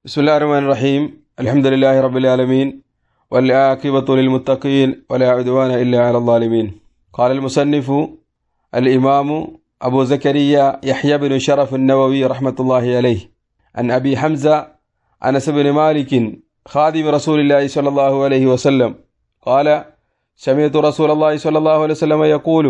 بسم الله الرحمن الرحيم الحمد لله رب العالمين والعاقبة للمتقين ولا عدوان إلا على الظالمين قال المصنف الإمام أبو زكريا يحيى بن شرف النووي رحمة الله عليه عن أبي حمزة أنس بن مالك خادم رسول الله صلى الله عليه وسلم قال سمعت رسول الله صلى الله عليه وسلم يقول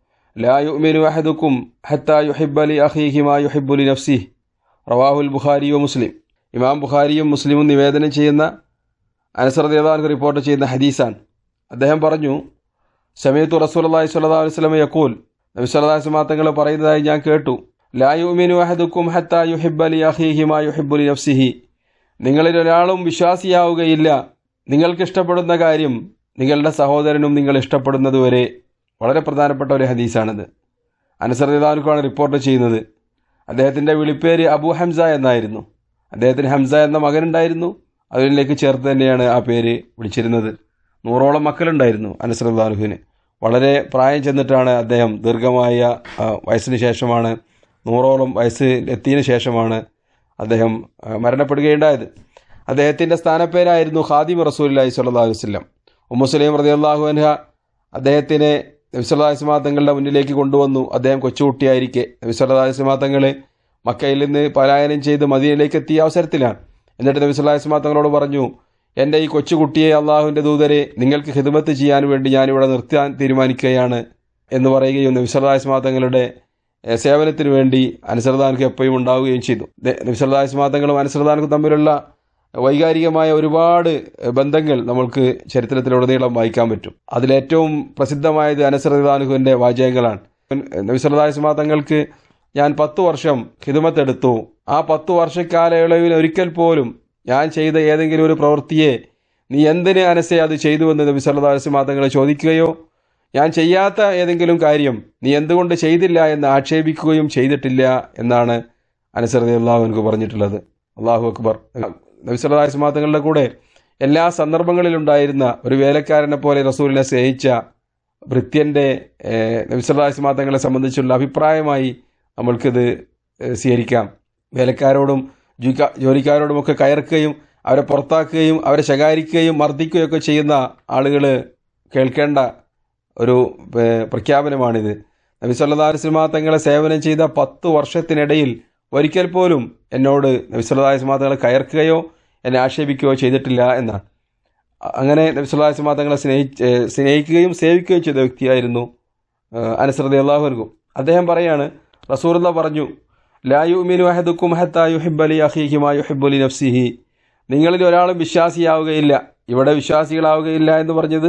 لا يؤمن أحدكم حتى يحب لأخيه ما يحب لنفسه റവാഹു ബുഖാരി മുസ്ലിം ഇമാം ബുഖാരിയും മുസ്ലിമും നിവേദനം ചെയ്യുന്ന അനസറദേവാൻക്ക് റിപ്പോർട്ട് ചെയ്യുന്ന ഹദീസാണ് അദ്ദേഹം പറഞ്ഞു സമയത്തു റസൂൽ അള്ളാഹി സ്വല്ലാ വസ്ലമ യക്കൂൽ നബി സ്വല്ലാ മാത്തങ്ങൾ പറയുന്നതായി ഞാൻ കേട്ടു ലാ യുമിനു അഹദുക്കും ഹത്താ യുഹിബ്ബലി അഹീഹി മാ യുഹിബ്ബുലി നഫ്സിഹി നിങ്ങളിൽ ഒരാളും വിശ്വാസിയാവുകയില്ല നിങ്ങൾക്ക് ഇഷ്ടപ്പെടുന്ന കാര്യം നിങ്ങളുടെ സഹോദരനും നിങ്ങൾ ഇഷ്ടപ്പെടുന്നതുവരെ വളരെ പ്രധാനപ്പെട്ട ഒരു ഹദീസാണിത് അനസറദേവാൻക്കാണ് റിപ്പോർട്ട് ചെയ്യുന്നത് അദ്ദേഹത്തിൻ്റെ വിളിപ്പേര് അബു ഹംസ എന്നായിരുന്നു അദ്ദേഹത്തിന് ഹംസ എന്ന മകനുണ്ടായിരുന്നു അതിലേക്ക് ചേർത്ത് തന്നെയാണ് ആ പേര് വിളിച്ചിരുന്നത് നൂറോളം മക്കളുണ്ടായിരുന്നു അനസറുദ്ദാനുഹുവിന് വളരെ പ്രായം ചെന്നിട്ടാണ് അദ്ദേഹം ദീർഘമായ ആ, വയസ്സിന് ശേഷമാണ് നൂറോളം വയസ്സ് എത്തിയതിനു ശേഷമാണ് അദ്ദേഹം ആ, മരണപ്പെടുകയുണ്ടായത് അദ്ദേഹത്തിൻ്റെ സ്ഥാനപ്പേരായിരുന്നു ഖാദിം റസൂലി സ്വല്ലാ വസ്ലം ഉമ്മുസ്ലീം റതി അള്ളാഹു അൻഹ അദ്ദേഹത്തിനെ നബിസ്വല്ലാസ്മാ തങ്ങളുടെ മുന്നിലേക്ക് കൊണ്ടുവന്നു അദ്ദേഹം കൊച്ചുകുട്ടിയായിരിക്കെ നബിസ്വല്ലാസ്മാ തങ്ങൾ മക്കയിൽ നിന്ന് പലായനം ചെയ്ത് മദീനയിലേക്ക് എത്തിയ അവസരത്തിലാണ് എന്നിട്ട് നബിസ്വല്ലാസ്മാ തങ്ങളോട് പറഞ്ഞു എൻ്റെ ഈ കൊച്ചുകുട്ടിയെ അള്ളാഹുവിൻ്റെ ദൂതരെ നിങ്ങൾക്ക് ഹിദമത്ത് ചെയ്യാൻ വേണ്ടി ഞാനിവിടെ നിർത്താൻ തീരുമാനിക്കുകയാണ് എന്ന് പറയുകയും നബിസ്വല്ലാസ്മാ തങ്ങളുടെ ഏഹ്, സേവനത്തിന് വേണ്ടി അനുസൃതാനക്ക് എപ്പോഴും ഉണ്ടാവുകയും ചെയ്തു നബിസ്വല്ലാസ്മാ തങ്ങളും അനുസൃതാനക്കും തമ്മിലുള്ള വൈകാരികമായ ഒരുപാട് ബന്ധങ്ങൾ നമ്മൾക്ക് ചരിത്രത്തിലുടനീളം വായിക്കാൻ പറ്റും അതിലേറ്റവും പ്രസിദ്ധമായത് അനസറിദാനുഹുവിൻ്റെ വാചകങ്ങളാണ് നബിസ്വല്ലാസ്മാ തങ്ങൾക്ക് ഞാൻ പത്തു വർഷം ഹിദമത്തെടുത്തു ആ പത്തു വർഷക്കാലയളവിൽ ഒരിക്കൽ പോലും ഞാൻ ചെയ്ത ഏതെങ്കിലും ഒരു പ്രവൃത്തിയെ നീ എന്തിന് അനസെ അത് ചെയ്തുവെന്ന് നബി സല്ലാസ്മാ തങ്ങളെ ചോദിക്കുകയോ ഞാൻ ചെയ്യാത്ത ഏതെങ്കിലും കാര്യം നീ എന്തുകൊണ്ട് ചെയ്തില്ല എന്ന് ആക്ഷേപിക്കുകയും ചെയ്തിട്ടില്ല എന്നാണ് അനസറതി അള്ളാഹു എനിക്ക് പറഞ്ഞിട്ടുള്ളത് അള്ളാഹു അക്ബർ നബി സല്ലാസ്മാ തങ്ങളുടെ കൂടെ എല്ലാ സന്ദർഭങ്ങളിലുണ്ടായിരുന്ന ഒരു വേലക്കാരനെ പോലെ റസൂലിനെ സ്നേഹിച്ച ഭൃത്യൻ്റെ നബിസ്വല്ലാസ്മാ തങ്ങളെ സംബന്ധിച്ചുള്ള അഭിപ്രായമായി നമ്മൾക്കിത് ഏഹ്, സ്വീകരിക്കാം വേലക്കാരോടും ജോലിക്കാ- ജോലിക്കാരോടുമൊക്കെ കയർക്കുകയും അവരെ പുറത്താക്കുകയും അവരെ ശകാരിക്കുകയും മർദ്ദിക്കുകയും ഒക്കെ ചെയ്യുന്ന ആളുകൾ കേൾക്കേണ്ട ഒരു ഏഹ്, പ്രഖ്യാപനമാണിത് നബി സല്ലാ വസ്ലമാ തങ്ങളെ സേവനം ചെയ്ത പത്ത് വർഷത്തിനിടയിൽ ഒരിക്കൽ പോലും എന്നോട് നബി സല്ലാ വസ്ലമാ തങ്ങളെ കയർക്കുകയോ എന്നെ ആക്ഷേപിക്കുകയോ ചെയ്തിട്ടില്ല എന്നാണ് അ- അങ്ങനെ നബി സല്ലാ വസ്ലമാ തങ്ങളെ സ്നേഹിച്ച് ഏഹ്, സ്നേഹിക്കുകയും സേവിക്കുകയും ചെയ്ത വ്യക്തിയായിരുന്നു അനുസൃതി അള്ളാഹുർക്കും അദ്ദേഹം പറയാണ് റസൂറുള്ള പറഞ്ഞു ലാ യുമിനു അഹദുക്കും ഹത്താ യുഹിബ്ബലി അഖീഹി മാ യുഹിബ്ബുലി നഫ്സിഹി നിങ്ങളിൽ ഒരാളും വിശ്വാസിയാവുകയില്ല ഇവിടെ വിശ്വാസികളാവുകയില്ല എന്ന് പറഞ്ഞത്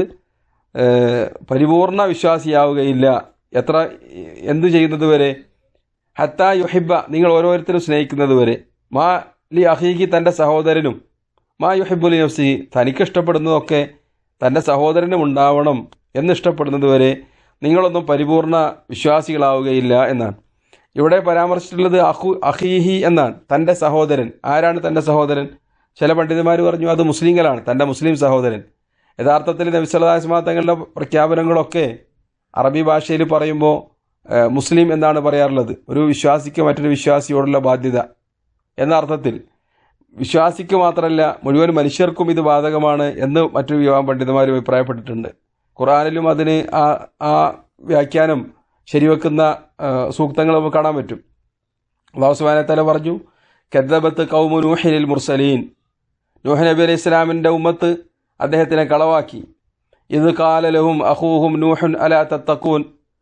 ഏഹ്, പരിപൂർണ വിശ്വാസിയാവുകയില്ല എത്ര എന്തു ചെയ്യുന്നത് വരെ ഹത്താ യുഹിബ്ബ നിങ്ങൾ ഓരോരുത്തരും സ്നേഹിക്കുന്നത് വരെ മാ ലി അഹീഹി തൻ്റെ സഹോദരനും മാ യുഹിബ്ബുലി നഫ്സിഹി തനിക്ക് ഇഷ്ടപ്പെടുന്നതൊക്കെ തൻ്റെ സഹോദരനും ഉണ്ടാവണം എന്നിഷ്ടപ്പെടുന്നത് വരെ നിങ്ങളൊന്നും പരിപൂർണ വിശ്വാസികളാവുകയില്ല എന്നാണ് ഇവിടെ പരാമർശിച്ചിട്ടുള്ളത് അഹു അഹീഹി എന്നാണ് തൻ്റെ സഹോദരൻ ആരാണ് തൻ്റെ സഹോദരൻ ചില പണ്ഡിതന്മാർ പറഞ്ഞു അത് മുസ്ലിങ്ങളാണ് തൻ്റെ മുസ്ലിം സഹോദരൻ യഥാർത്ഥത്തിൽ നബി സല്ലല്ലാഹു അലൈഹി വസല്ലം തങ്ങളുടെ പ്രഖ്യാപനങ്ങളൊക്കെ അറബി ഭാഷയിൽ പറയുമ്പോൾ ഏഹ്, മുസ്ലിം എന്നാണ് പറയാറുള്ളത് ഒരു വിശ്വാസിക്ക് മറ്റൊരു വിശ്വാസിയോടുള്ള ബാധ്യത എന്ന അർത്ഥത്തിൽ വിശ്വാസിക്ക് മാത്രമല്ല മുഴുവൻ മനുഷ്യർക്കും ഇത് ബാധകമാണ് എന്ന് മറ്റു വിവാഹ പണ്ഡിതന്മാരും അഭിപ്രായപ്പെട്ടിട്ടുണ്ട് ഖുറാനിലും അതിന് ആ ആ വ്യാഖ്യാനം ശരിവെക്കുന്ന ആ, സൂക്തങ്ങൾ നമുക്ക് കാണാൻ പറ്റും അള്ളാഹു സുബ്ഹാനഹു തആല പറഞ്ഞു കദ്ദബത്ത് കൗമു നൂഹിനിൽ മുർസലീൻ നൂഹ് നബി അലൈഹി ഇസ്ലാമിൻ്റെ ഉമ്മത്ത് അദ്ദേഹത്തിനെ കളവാക്കി ഇത് കാലലഹും അഹൂഹും നൂഹുൻ അലാ തത്തക്കൂൻ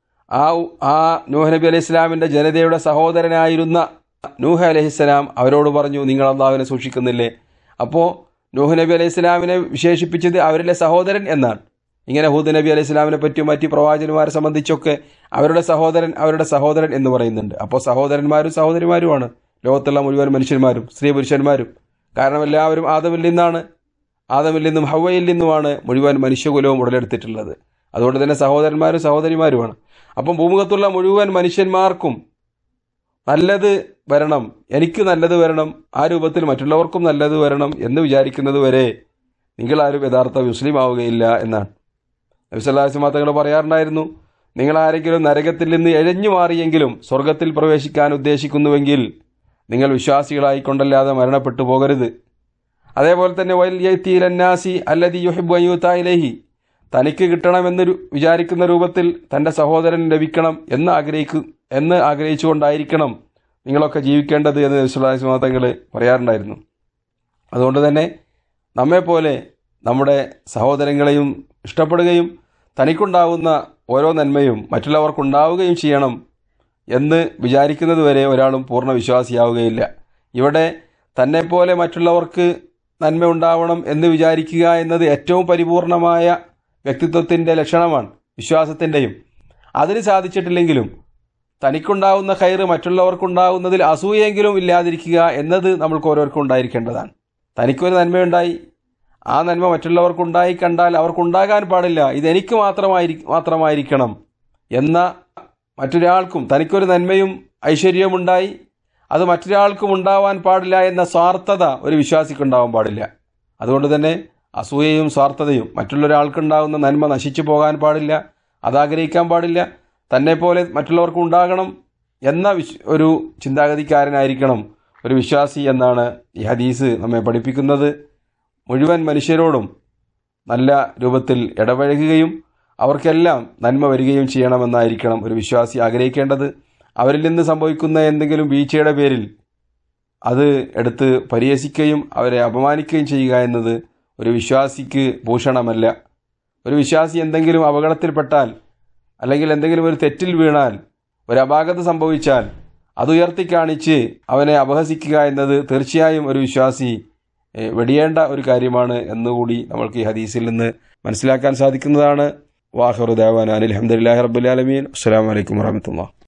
ആ ആ നൂഹ് നബി അലൈഹി ഇസ്ലാമിൻ്റെ ജനതയുടെ സഹോദരനായിരുന്ന നൂഹ് അലൈഹിസ്സലാം അവരോട് പറഞ്ഞു നിങ്ങൾ അള്ളാഹുവിനെ സൂക്ഷിക്കുന്നില്ലേ അപ്പോൾ നൂഹ് നബി അലൈഹി ഇസ്ലാമിനെ വിശേഷിപ്പിച്ചത് അവരിലെ സഹോദരൻ എന്നാണ് ഇങ്ങനെ ഹൂദ് നബി അലൈഹി ഇസ്ലാമിനെ പറ്റിയും മറ്റ് പ്രവാചകന്മാരെ സംബന്ധിച്ചൊക്കെ അവരുടെ സഹോദരൻ അവരുടെ സഹോദരൻ എന്ന് പറയുന്നുണ്ട് അപ്പോൾ സഹോദരന്മാരും സഹോദരിമാരുമാണ് ലോകത്തുള്ള മുഴുവൻ മനുഷ്യന്മാരും സ്ത്രീ പുരുഷന്മാരും കാരണം എല്ലാവരും ആദമിൽ നിന്നാണ് ആദമിൽ നിന്നും ഹവയിൽ നിന്നുമാണ് മുഴുവൻ മനുഷ്യകുലവും ഉടലെടുത്തിട്ടുള്ളത് അതുകൊണ്ട് തന്നെ സഹോദരന്മാരും സഹോദരിമാരുമാണ് അപ്പം ഭൂമുഖത്തുള്ള മുഴുവൻ മനുഷ്യന്മാർക്കും നല്ലത് വരണം എനിക്ക് നല്ലത് വരണം ആ രൂപത്തിൽ മറ്റുള്ളവർക്കും നല്ലത് വരണം എന്ന് വിചാരിക്കുന്നത് വരെ നിങ്ങളാരും യഥാർത്ഥ മുസ്ലിം ആവുകയില്ല എന്നാണ് നബിസല്ലാസ്മാ തങ്ങൾ പറയാറുണ്ടായിരുന്നു നിങ്ങൾ ആരെങ്കിലും നരകത്തിൽ നിന്ന് എഴഞ്ഞു മാറിയെങ്കിലും സ്വർഗത്തിൽ പ്രവേശിക്കാൻ ഉദ്ദേശിക്കുന്നുവെങ്കിൽ നിങ്ങൾ വിശ്വാസികളായിക്കൊണ്ടല്ലാതെ മരണപ്പെട്ടു പോകരുത് അതേപോലെ തന്നെ വൽ യത്തീലന്നാസി അല്ലതി യുഹിബ് അയ്യൂത്തായിലേഹി തനിക്ക് കിട്ടണമെന്ന് രു- വിചാരിക്കുന്ന രൂപത്തിൽ തൻ്റെ സഹോദരൻ ലഭിക്കണം എന്ന് ആഗ്രഹിക്കു എന്ന് ആഗ്രഹിച്ചുകൊണ്ടായിരിക്കണം നിങ്ങളൊക്കെ ജീവിക്കേണ്ടത് എന്ന് വിശ്വാസ തങ്ങൾ പറയാറുണ്ടായിരുന്നു അതുകൊണ്ട് തന്നെ നമ്മെപ്പോലെ നമ്മുടെ സഹോദരങ്ങളെയും ഇഷ്ടപ്പെടുകയും തനിക്കുണ്ടാവുന്ന ഓരോ നന്മയും മറ്റുള്ളവർക്കുണ്ടാവുകയും ചെയ്യണം എന്ന് വിചാരിക്കുന്നത് വരെ ഒരാളും പൂർണ്ണ വിശ്വാസിയാവുകയില്ല ഇവിടെ തന്നെപ്പോലെ മറ്റുള്ളവർക്ക് നന്മ ഉണ്ടാവണം എന്ന് വിചാരിക്കുക എന്നത് ഏറ്റവും പരിപൂർണമായ വ്യക്തിത്വത്തിൻ്റെ ലക്ഷണമാണ് വിശ്വാസത്തിൻ്റെയും അതിന് സാധിച്ചിട്ടില്ലെങ്കിലും തനിക്കുണ്ടാവുന്ന കയറ് മറ്റുള്ളവർക്കുണ്ടാവുന്നതിൽ അസൂയെങ്കിലും ഇല്ലാതിരിക്കുക എന്നത് നമ്മൾക്ക് ഓരോരുക്കും ഉണ്ടായിരിക്കേണ്ടതാണ് തനിക്കൊരു നന്മയുണ്ടായി ആ നന്മ മറ്റുള്ളവർക്കുണ്ടായി കണ്ടാൽ അവർക്കുണ്ടാകാൻ പാടില്ല ഇതെനിക്ക് മാത്രമായി മാത്രമായിരിക്കണം എന്ന മറ്റൊരാൾക്കും തനിക്കൊരു നന്മയും ഐശ്വര്യമുണ്ടായി അത് മറ്റൊരാൾക്കും ഉണ്ടാവാൻ പാടില്ല എന്ന സ്വാർത്ഥത ഒരു വിശ്വാസിക്കുണ്ടാവാൻ പാടില്ല അതുകൊണ്ട് തന്നെ അസൂയയും സ്വാർത്ഥതയും മറ്റുള്ളൊരാൾക്കുണ്ടാകുന്ന നന്മ നശിച്ചു പോകാൻ പാടില്ല അതാഗ്രഹിക്കാൻ പാടില്ല തന്നെ പോലെ മറ്റുള്ളവർക്കും ഉണ്ടാകണം എന്ന വിശ് ഒരു ചിന്താഗതിക്കാരനായിരിക്കണം ഒരു വിശ്വാസി എന്നാണ് ഈ ഹദീസ് നമ്മെ പഠിപ്പിക്കുന്നത് മുഴുവൻ മനുഷ്യരോടും നല്ല രൂപത്തിൽ ഇടപഴകുകയും അവർക്കെല്ലാം നന്മ വരികയും ചെയ്യണമെന്നായിരിക്കണം ഒരു വിശ്വാസി ആഗ്രഹിക്കേണ്ടത് അവരിൽ നിന്ന് സംഭവിക്കുന്ന എന്തെങ്കിലും വീഴ്ചയുടെ പേരിൽ അത് എടുത്ത് പരിഹസിക്കുകയും അവരെ അപമാനിക്കുകയും ചെയ്യുക എന്നത് ഒരു വിശ്വാസിക്ക് ഭൂഷണമല്ല ഒരു വിശ്വാസി എന്തെങ്കിലും അപകടത്തിൽപ്പെട്ടാൽ അല്ലെങ്കിൽ എന്തെങ്കിലും ഒരു തെറ്റിൽ വീണാൽ ഒരു അപാകത സംഭവിച്ചാൽ അത് ഉയർത്തിക്കാണിച്ച് അവനെ അപഹസിക്കുക എന്നത് തീർച്ചയായും ഒരു വിശ്വാസി ഏഹ്, വെടിയേണ്ട ഒരു കാര്യമാണ് എന്നുകൂടി നമ്മൾക്ക് ഈ ഹദീസിൽ നിന്ന് മനസ്സിലാക്കാൻ സാധിക്കുന്നതാണ് വാഹറുദാവാൻ അലഹമുല്ലാ റബുലാലമീൻ അസ്സാം വലൈക്കും വാഹമത്തുള്ള